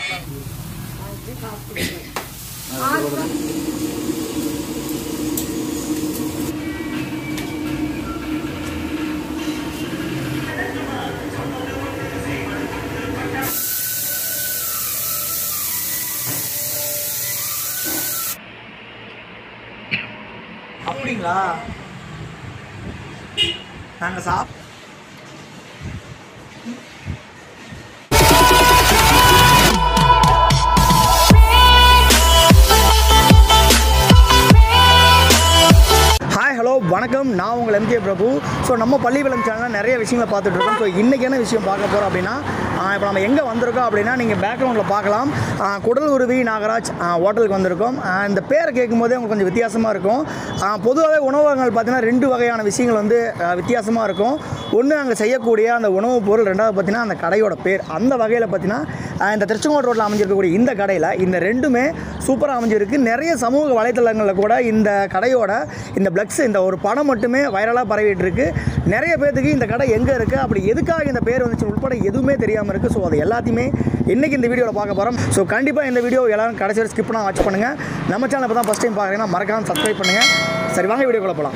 அப்படிங்களா நாங்கள் சாப் ஹாய் ஹலோ வணக்கம் நான் உங்கள் எம்கே பிரபு ஸோ நம்ம பள்ளி விளம் சேனலில் நிறைய விஷயங்களை பார்த்துட்டு இருக்கோம் ஸோ இன்றைக்கி என்ன விஷயம் பார்க்க போகிறோம் அப்படின்னா இப்போ நம்ம எங்கே வந்திருக்கோம் அப்படின்னா நீங்கள் பேக்ரவுண்டில் பார்க்கலாம் ஆஹ் குடல் உருவி நாகராஜ் ஆஹ் ஹோட்டலுக்கு வந்திருக்கோம் ஆஹ் இந்த பேரை கேட்கும்போதே உங்களுக்கு கொஞ்சம் வித்தியாசமாக இருக்கும் பொதுவாகவே உணவகங்கள் பார்த்தீங்கன்னா ரெண்டு வகையான விஷயங்கள் வந்து வித்தியாசமாக இருக்கும் ஒன்று அங்கே செய்யக்கூடிய அந்த உணவுப் பொருள் ரெண்டாவது பார்த்தீங்கன்னா அந்த கடையோட பேர் அந்த வகையில் பார்த்தீங்கன்னா ஆஹ் இந்த திருச்செங்கோடு ரோட்டில் அமைஞ்சிருக்கக்கூடிய இந்த கடையில் இந்த ரெண்டுமே சூப்பராக அமைஞ்சிருக்கு நிறைய சமூக வலைத்தளங்களில் கூட இந்த கடையோட இந்த பிளக்ஸ் இந்த ஒரு படம் மட்டுமே வைரலாக பரவிட்டு இருக்கு நிறைய பேர்த்துக்கு இந்த கடை எங்கே இருக்குது அப்படி எதுக்காக இந்த பேர் வந்துச்சு உட்பட எதுவுமே தெரியாமல் இருக்குது ஸோ அது எல்லாத்தையுமே இன்றைக்கி இந்த வீடியோவில் பார்க்க போகிறோம் ஸோ கண்டிப்பாக இந்த வீடியோ எல்லாரும் கடைசி வரை ஸ்கிப் பண்ணால் வாட்ச் பண்ணுங்கள் நம்ம சேனல் இப்போ தான் ஃபஸ்ட் டைம் பார்க்குறீங்கன்னா மறக்காம சப்ஸ்கிரைப் பண்ணுங்கள் சரி வாங்க வீடியோக்குள்ள போகலாம்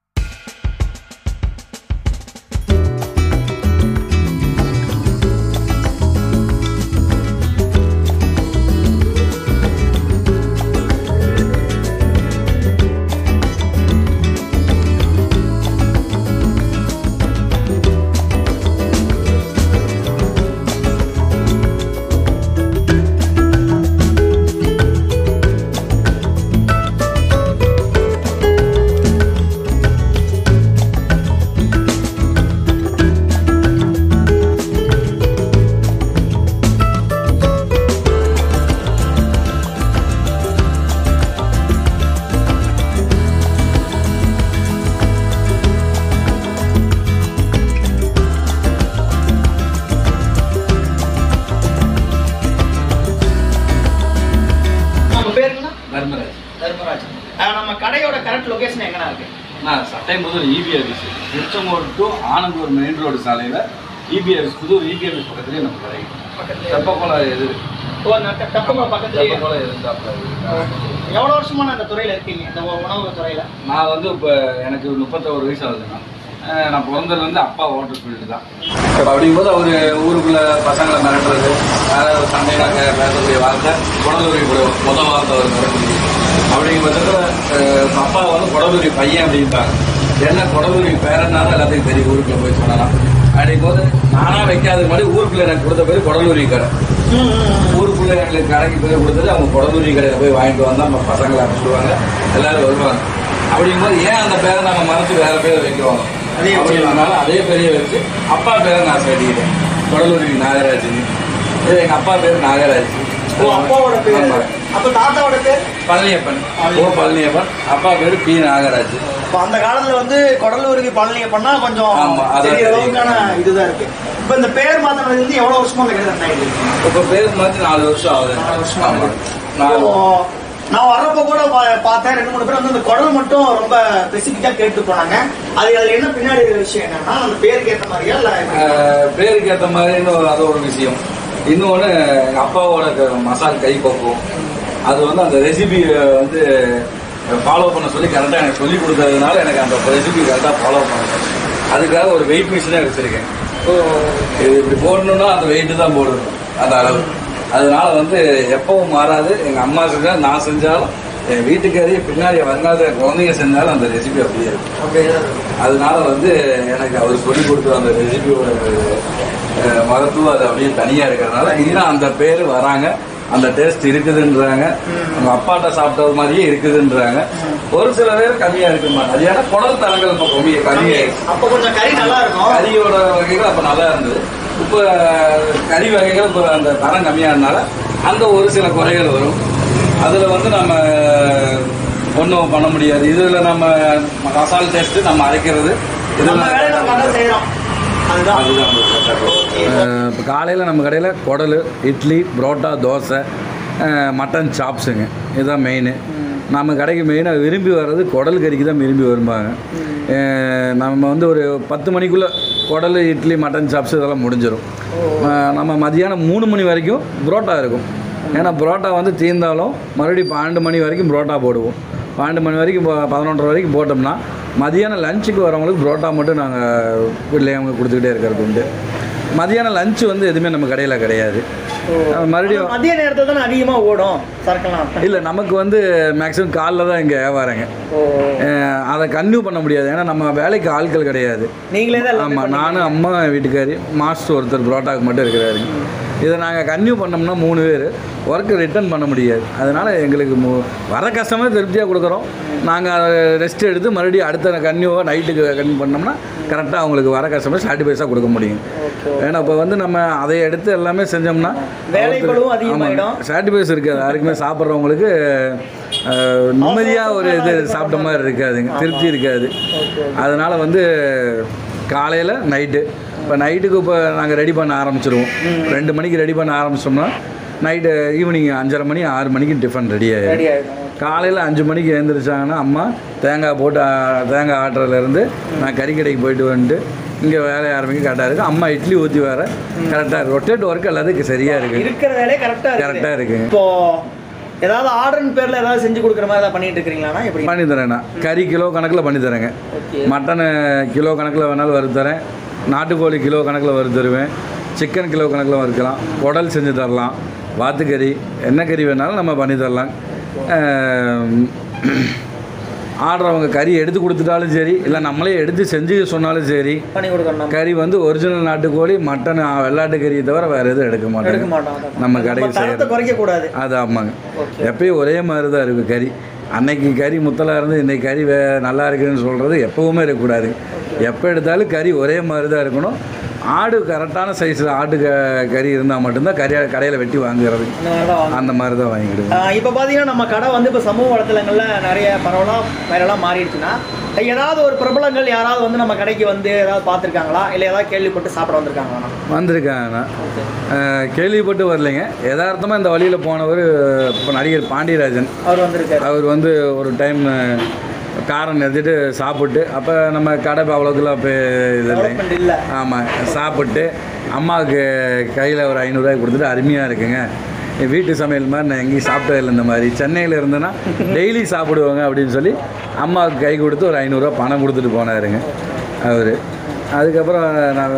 நம்ம பேருங்கண்ணா தர்மராஜ் தர்மராஜ் நம்ம கடையோட கரெக்ட் லொகேஷன் எங்கண்ணா இருக்குது நான் சட்டை முதல் EB office Tiruchengode to Anandur main road சாலையில் EB office Puthur EB office பக்கத்துலேயே நம்ம கடை பக்கத்துல தெப்பக்குளம் எது ஓ அந்த தப்பமாக பக்கத்துலேயே தெப்பக்குளம் எதிர்த்தாப்புல எவ்வளோ வருஷமா இந்த துறையில் இருக்கீங்க இந்த உணவு துறையில் நான் வந்து இப்போ எனக்கு முப்பத்தோரு வயசு ஆகுதுண்ணா அஹ் நான் பிறந்ததுல இருந்து அப்பா ஓட்டர் ஃபீல்டு தான் அப்படிங்கும்போது அவர் ஊருக்குள்ள பசங்களை மிரட்டுறது யாராவது சண்டைனாக்க பேசக்கூடிய வார்த்தை குடலூரி கூட முதல் வார்த்தை அவர் மிரட்டுறது அப்படிங்கிற பட்சத்தில் அப்பா வந்து குடலூரி பையன் அப்படின்ட்டாங்க என்ன குடலூரி பேரனாலும் எல்லாத்தையும் தெரியும் ஊருக்குள்ள போய் சொல்லலாம் அப்படிங்கும் போது நானாக வைக்காத மாதிரி ஊருக்குள்ள எனக்கு கொடுத்த பேர் குடலூரி கடை ஊருக்குள்ள எங்களுக்கு கடைக்கு போய் கொடுத்தது அவங்க குடலூரி கடையில் போய் வாங்கிட்டு வந்தா நம்ம பசங்களை அனுப்பிச்சுடுவாங்க எல்லாரும் வருவாங்க அப்படிங்கும்போது ஏன் அந்த பேரை நம்ம மறைச்சு வேற பேரை வைக்கிறோம் அதே அப்படி அதனால அதே பேரையே வச்சு அப்பா பேரை நான் சொல்லிக்கிட்டேன் குடலூரி நாகராஜன் இது எங்க அப்பா பேர் நாகராஜ் ஓ அப்பாவோட பேர் ஆமா. அப்போ தாத்தாவோட பேர் பழனியப்பன் ஓ பழனியப்பன் அப்பா பேரு பி நாகராஜ் இப்போ அந்த காலத்துல வந்து குடலூருக்கு பழனியை பண்ணா கொஞ்சம் ஆமா, அதான் பெரிய தெரியும். அளவுக்கான இதுதான் இருக்கு இப்போ இந்த பேர் மாத்தினது வந்து எவ்வளவு வருஷமா அந்த கடை ரன் ஆயிட்டு இருக்கு இப்ப பேர் மாத்தி நாலு வருஷம் ஆகுது நாலு வருஷம் ஆமா. ஆகுது. நாலு இப்போ நான் வர்றப்ப கூட பா- பார்த்தேன் ரெண்டு மூணு பேர் வந்து அந்த குடல் மட்டும் ரொம்ப ஸ்பெசிஃபிக்கா கேட்டு போனாங்க அது அதுல என்ன பின்னாடி இருக்கிற விஷயம் என்னன்னா அந்த பேருக்கு ஏத்த மாதிரியா இல்ல ஆஹ் பேருக்கு ஏற்ற மாதிரின்னு ஒரு அது ஒரு விஷயம் இன்னொன்று எங்கள் அப்பாவோட க- மசால் கை பக்குவம் அது வந்து அந்த ரெசிபி வந்து ஃபாலோ பண்ண சொல்லி கரெக்டாக எனக்கு சொல்லி கொடுத்ததுனால எனக்கு அந்த ரெசிபி கரெக்டாக ஃபாலோ பண்ணணும் அதுக்காக ஒரு வெயிட் மிஷினே வச்சுருக்கேன் இது இப்படி போடணும்னா அந்த வெயிட்டு தான் போடணும் அந்த அளவு அதனால வந்து எப்பவும் மாறாது எங்கள் அம்மா செஞ்சாலும் நான் செஞ்சாலும் என் வீட்டுக்காரி பின்னாடி வந்தாத குழந்தைங்க செஞ்சாலும் அந்த ரெசிபி அப்படியே இருக்கும் அப்படியே தான் இருக்கு. அதனால வந்து எனக்கு அவர் சொல்லி கொடுத்த அந்த ரெசிபியோட அஹ், மகத்துவம் அது அப்படியே தனியா இருக்கிறதுனால இன்னும் அந்த பேர் வராங்க அந்த டேஸ்ட் இருக்குதுன்றாங்க அவங்க அப்பாட்ட சாப்பிட்டது மாதிரியே இருக்குதுன்றாங்க ஒரு சில பேர் கம்மியா இருக்க மாட்டாங்க அது ஏன்னா குடல் தரங்கள் இப்போ கம்மி கம்மியாயிருச்சு அப்ப கொஞ்சம் கறி நல்லா இருக்கும் கறியோட வகைகள் அப்ப நல்லா இருந்தது இப்போ கறி வகைகள் இப்போ அந்த தரம் கம்மியானதுனால அந்த ஒரு சில குறைகள் வரும் அதுல வந்து நம்ம ஒன்றும் பண்ண முடியாது இதுல நம்ம மசால் டேஸ்ட் நம்ம அரைக்கிறது நம்ம வேலையை நம்ம கரெக்டா செய்யறோம் அதுதான் இப்போ காலையில் நம்ம கடையில் குடல் இட்லி புரோட்டா தோசை அஹ், மட்டன் சாப்ஸுங்க இதுதான் மெயின் நம்ம கடைக்கு மெயினாக விரும்பி வர்றது குடல் கறிக்கு தான் விரும்பி வரும்பாங்க அஹ், நம்ம வந்து ஒரு பத்து மணிக்குள்ளே குடல் இட்லி மட்டன் சாப்ஸ் இதெல்லாம் முடிஞ்சிடும் அஹ் நம்ம மதியானம் மூணு மணி வரைக்கும் புரோட்டா இருக்கும் ஏன்னா புரோட்டா வந்து தீர்ந்தாலும் மறுபடியும் பன்னெண்டு மணி வரைக்கும் புரோட்டா போடுவோம் பன்னெண்டு மணி வரைக்கும் இப்போ பதினொன்றரை வரைக்கும் போட்டோம்னா மதியானம் லஞ்சுக்கு வரவங்களுக்கு புரோட்டா மட்டும் நாங்கள் பிள்ளைங்க கொடுத்துக்கிட்டே இருக்கிறது உண்டு மதியானம் லஞ்சு வந்து எதுவுமே நம்ம கடையில் கிடையாது அஹ் மறுபடியும் ஆனா மதிய நேரத்துல தானே அதிகமா ஓடும் சரக்கெல்லாம் இல்லை நமக்கு வந்து மேக்ஸிமம் காலைல தான் இங்கே வியாபாரங்க ஓ அஹ் அதை கன்டினியூ பண்ண முடியாது ஏன்னா நம்ம வேலைக்கு ஆட்கள் கிடையாது நீங்களே தான் எல்லாமே ஆமாம் நானும் அம்மா வீட்டுக்காரி மாஸ்டர் ஒருத்தர் புரோட்டாக்கு மட்டும் இருக்கிறாரு இதை நாங்கள் கன்டினியூ பண்ணோம்னா மூணு பேர் ஒர்க்கு ரிட்டர்ன் பண்ண முடியாது அதனால் எங்களுக்கு மு வர கஸ்டமர் திருப்தியாக கொடுக்குறோம் நாங்கள் ரெஸ்ட் எடுத்து மறுபடியும் அடுத்த கன்னியூவாக நைட்டுக்கு கன்டினியூ பண்ணோம்னா கரெக்டாக அவங்களுக்கு வர கஸ்டமர் சாட்டிஸ்ஃபைஸாக கொடுக்க முடியும் ஓகே ஏன்னா இப்போ வந்து நம்ம அதை எடுத்து எல்லாமே செஞ்சோம்னா வேலைப்பளுவும் அதிகமாயிடும். சாட்டிஸ்ஃபைஸ் இருக்காது யாருக்குமே சாப்பிட்றவங்களுக்கு நிம்மதியாக ஒரு இது சாப்பிட்ட மாதிரி இருக்காதுங்க திருப்தி இருக்காது அதனால் வந்து காலையில் நைட்டு இப்போ நைட்டுக்கு இப்போ நாங்கள் ரெடி பண்ண ஆரம்பிச்சிருவோம் ரெண்டு மணிக்கு ரெடி பண்ண ஆரம்பிச்சோம்னா நைட்டு ஈவினிங் அஞ்சரை மணி ஆறு மணிக்கு டிஃபன் ரெடி ஆகிடும் ரெடி ஆயிடும் காலையில் அஞ்சு மணிக்கு எழுந்திரிச்சாங்கன்னா அம்மா தேங்காய் போட்டு ஆ, தேங்காய் ஆட்டுறதுலேருந்து நான் கறிக்கடைக்கு போயிட்டு வந்துட்டு இங்கே வேலையை ஆரம்பிக்க கரெக்டாக இருக்குது அம்மா இட்லி ஊற்றி வர கரெக்டாக இருக்குது ரொட்டேட் ஒர்க் எல்லாத்துக்கும் சரியாக இருக்குது இருக்கிற வேலையே கரெக்டா இருக்கு கரெக்டாக இருக்குங்க இப்போ ஏதாவது ஆர்டர்னு பேர்ல ஏதாவது செஞ்சு கொடுக்குற மாதிரி ஏதாவது பண்ணிட்டு இருக்கீங்களாண்ணா எப்படி பண்ணி தரேண்ணா கறி கிலோ கணக்கில் பண்ணி தரேங்க ஓகே மட்டனு கிலோ கணக்கில் வேணாலும் வறுத்து தரேன் நாட்டுக்கோழி கிலோ கணக்கில் வறுத்து தருவேன் சிக்கன் கிலோ கணக்கில் வறுக்கலாம் குடல் செஞ்சு தரலாம் வாத்துக்கறி என்ன கறி வேணாலும் நம்ம பண்ணி தரலாம் ஆடுறவங்க கறி எடுத்து கொடுத்துட்டாலும் சரி இல்லை நம்மளே எடுத்து செஞ்சு சொன்னாலும் சரி பண்ணி கொடுக்கணும் கறி வந்து ஒரிஜினல் நாட்டுக்கோழி மட்டன் வெள்ளாட்டு கறியை தவிர வேறு எதுவும் எடுக்க எடுக்க மாட்டேங்க மாட்டோம் அதான். நம்ம கடையில் தரத்தை செய்கிறது குறைக்க கூடாது அது ஆமாங்க ஓகே எப்பயும் ஒரே மாதிரி தான் இருக்கும் கறி அன்னைக்கு கறி முத்தலாக இருந்து இன்னைக்கு கறி வே நல்லா இருக்குன்னு சொல்கிறது எப்போவுமே இருக்கக்கூடாது எப்போ எடுத்தாலும் கறி ஒரே மாதிரி தான் இருக்கணும் ஆடு கரெக்டான சைஸில் ஆட்டு க கறி இருந்தால் மட்டும்தான் கறி கடையில் வெட்டி வாங்குறது இந்த மாதிரி தான் வாங்கணும். அந்த மாதிரி தான் வாங்கிடுவோம் ஆஹ் இப்போ பார்த்தீங்கன்னா நம்ம கடை வந்து இப்போ சமூக வலைத்தளங்கள்ல நிறைய பரவலாக வைரலாக மாறிடுச்சுன்னா ஏதாவது ஒரு பிரபலங்கள் யாராவது வந்து நம்ம கடைக்கு வந்து ஏதாவது பார்த்துருக்காங்களா இல்லை ஏதாவது கேள்விப்பட்டு சாப்பிட வந்திருக்காங்களா வந்திருக்காங்கண்ணா அஹ், கேள்விப்பட்டு வரலைங்க யதார்த்தமாக இந்த வழியில் போனவர் இப்போ நடிகர் பாண்டியராஜன் அவர் வந்திருக்காரு அவர் வந்து ஒரு டைம் காரை நிறுத்திட்டு சாப்பிட்டு அப்போ நம்ம கடை அவ்வளோக்குலாம் இப்போ இது இல்லைங்க டெவலப்மெண்ட் இல்லை ஆமாம் சாப்பிட்டு அம்மாவுக்கு கையில் ஒரு ஐநூறுரூவாய் கொடுத்துட்டு அருமையாக இருக்குங்க என் வீட்டு சமையல் மாதிரி நான் எங்கேயும் சாப்பிட்டது இல்லை இந்த மாதிரி சென்னையில் இருந்தேன்னா டெய்லி சாப்பிடுவாங்க அப்படின்னு சொல்லி அம்மாவுக்கு கை கொடுத்து ஒரு ஐநூறுரூவா பணம் கொடுத்துட்டு போனாருங்க அவர் அதுக்கப்புறம் நான்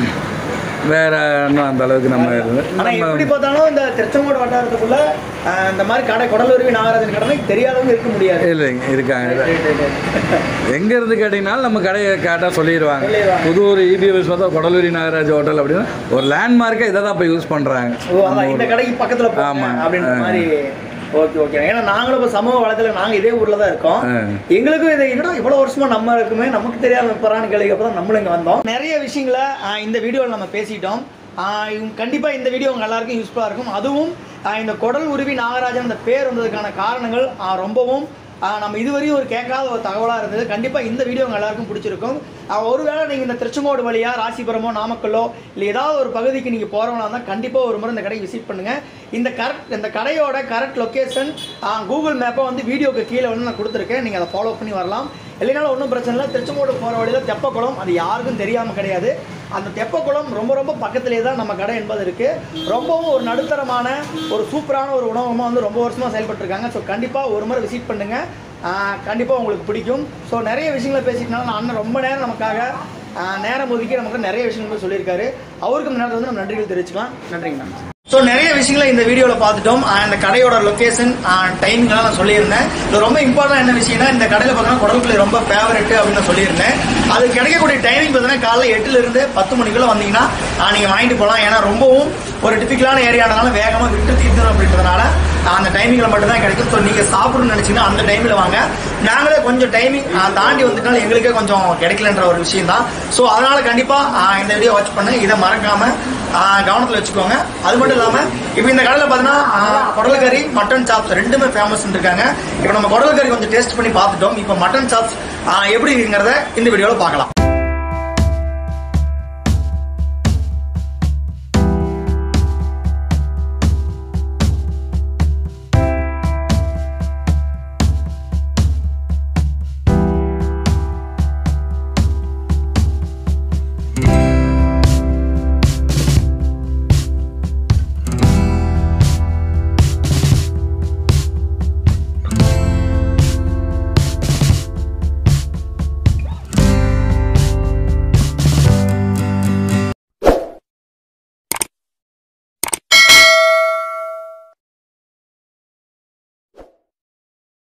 வேற இன்னும் அந்த அளவுக்கு நம்ம இருந்து ஆனால் நம்ம எப்படி பார்த்தாலும் இந்த திருச்செங்கோடு வட்டாரத்துக்குள்ள ஆஹ் இந்த மாதிரி கடை குடலுருவி நாகராஜன் கடை தெரியாதவங்க இருக்க முடியாது இல்லைங்க இருக்காங்க எங்க இருந்து கேட்டீங்கனாலும் நம்ம கடையை கேட்டால் சொல்லிடுவாங்க சொல்லிடுவாங்க. புதூர் இபிஎஸ் பார்த்தா கொடலூரி நாகராஜ் ஹோட்டல் அப்படின்னா ஒரு லேண்ட்மார்க்கை இதை தான் இப்போ யூஸ் பண்ணுறாங்க ஓ அதான் இந்த கடைக்கு பக்கத்துல போங்க ஆமா. அப்படின்ற ஆ. மாதிரி ஓகே ஓகே ஏன்னா நாங்களும் இப்போ சமூக வளத்துல நாங்க இதே ஊர்ல தான் இருக்கோம் ஆ. எங்களுக்கும் இது என்னடா இவ்வளவு வருஷமா நம்ம இருக்குமே நமக்கு தெரியாம போறான்னு கேள்வி தான் நம்மளும் இங்க வந்தோம் நிறைய விஷயங்களை ஆ, இந்த வீடியோவில் நம்ம பேசிட்டோம் ஆ, இவங்க கண்டிப்பா இந்த வீடியோ உங்க எல்லாருக்கும் யூஸ்ஃபுல்லா இருக்கும் அதுவும் ஆ, இந்த குடல் உருவி நாகராஜன் அந்த பேர் வந்ததுக்கான காரணங்கள் ஆ, ரொம்பவும் ஆ, நம்ம இதுவரையும் ஒரு கேட்காத ஒரு தகவலாக இருந்தது கண்டிப்பாக இந்த வீடியோ உங்க எல்லாருக்கும் பிடிச்சிருக்கும் ஆ, ஒருவேளை நீங்கள் இந்த திருச்செங்கோடு வழியா ராசிபுரமோ நாமக்கல்லோ இல்லை ஏதாவது ஒரு பகுதிக்கு நீங்கள் போகிறவங்களா இருந்தால் கண்டிப்பாக ஒரு முறை இந்த கடையை விசிட் பண்ணுங்கள் இந்த கரெக்ட் இந்த கடையோட கரெக்ட் லொக்கேஷன் கூகுள் மேப்பை வந்து வீடியோக்கு கீழே வந்து நான் கொடுத்துருக்கேன் நீங்கள் அதை ஃபாலோ பண்ணி வரலாம் இல்லைனாலும் ஒன்றும் பிரச்சனை இல்லை திருச்செங்கோடு போகிற வழியில் தெப்பக்குளம் அது யாருக்கும் தெரியாமல் கிடையாது அந்த தெப்பக்குளம் ரொம்ப ரொம்ப பக்கத்திலே தான் நம்ம கடை என்பது இருக்குது ரொம்பவும் ஒரு நடுத்தரமான ஒரு சூப்பரான ஒரு உணவகமாக வந்து ரொம்ப வருஷமாக செயல்பட்டுருக்காங்க ஸோ கண்டிப்பாக ஒரு முறை விசிட் பண்ணுங்கள் கண்டிப்பாக உங்களுக்கு பிடிக்கும் ஸோ நிறைய விஷயங்களை பேசிட்டனால நான் அண்ணன் ரொம்ப நேரம் நமக்காக ஆஹ், நேரம் ஒதுக்கி நமக்கு நிறைய விஷயங்கள் போய் சொல்லியிருக்காரு அவருக்கு இந்த நேரத்தில் வந்து நம்ம நன்றிகள் தெரிவிச்சுக்கலாம் நன்றிங்கண்ணா ஸோ நிறைய விஷயங்களை இந்த வீடியோவில் பார்த்துட்டோம் ஆஹ், இந்த கடையோட லொக்கேஷன் டைம்லாம் நான் சொல்லியிருந்தேன் இது ரொம்ப இம்பார்ட்டன் என்ன விஷயம்னா இந்த கடையில் பார்த்தீங்கன்னா குடல்குள்ளி ரொம்ப ஃபேவரெட் அப்படின்னு நான் சொல்லியிருந்தேன் அது கிடைக்கக்கூடிய டைமிங் பார்த்தீங்கன்னா காலைல எட்டுல இருந்து பத்து மணிக்குள்ள வந்தீங்கன்னா ஆஹ், நீங்க வாங்கிட்டு போகலாம் ஏன்னா ரொம்பவும் ஒரு டிபிக்கலான ஏரியானதால வேகமாக விட்டு தீர்த்தணும் அப்படின்றதுனால ஆஹ், அந்த டைமிங்கில் மட்டும் தான் கிடைக்கும் ஸோ நீங்கள் சாப்பிடணும்னு நினச்சிங்கன்னா அந்த டைமில் வாங்க நாங்களே கொஞ்சம் டைமிங் தாண்டி வந்துட்டாலும் எங்களுக்கே கொஞ்சம் கிடைக்கலன்ற ஒரு விஷயம் தான் ஸோ அதனால கண்டிப்பாக இந்த வீடியோ வாட்ச் பண்ண இதை மறக்காம கவனத்தில் வச்சுக்கோங்க அது மட்டும் இல்லாமல் இப்போ இந்த கடையில் பார்த்தீங்கன்னா குடல் கறி மட்டன் சாப்ஸ் ரெண்டுமே ஃபேமஸ் இருக்காங்க இப்போ நம்ம குடல் கறி கொஞ்சம் டேஸ்ட் பண்ணி பார்த்துட்டோம் இப்போ மட்டன் சாப்ஸ் எப்படி இருக்குங்கிறத இந்த வீடியோவில் பார்க்கலாம்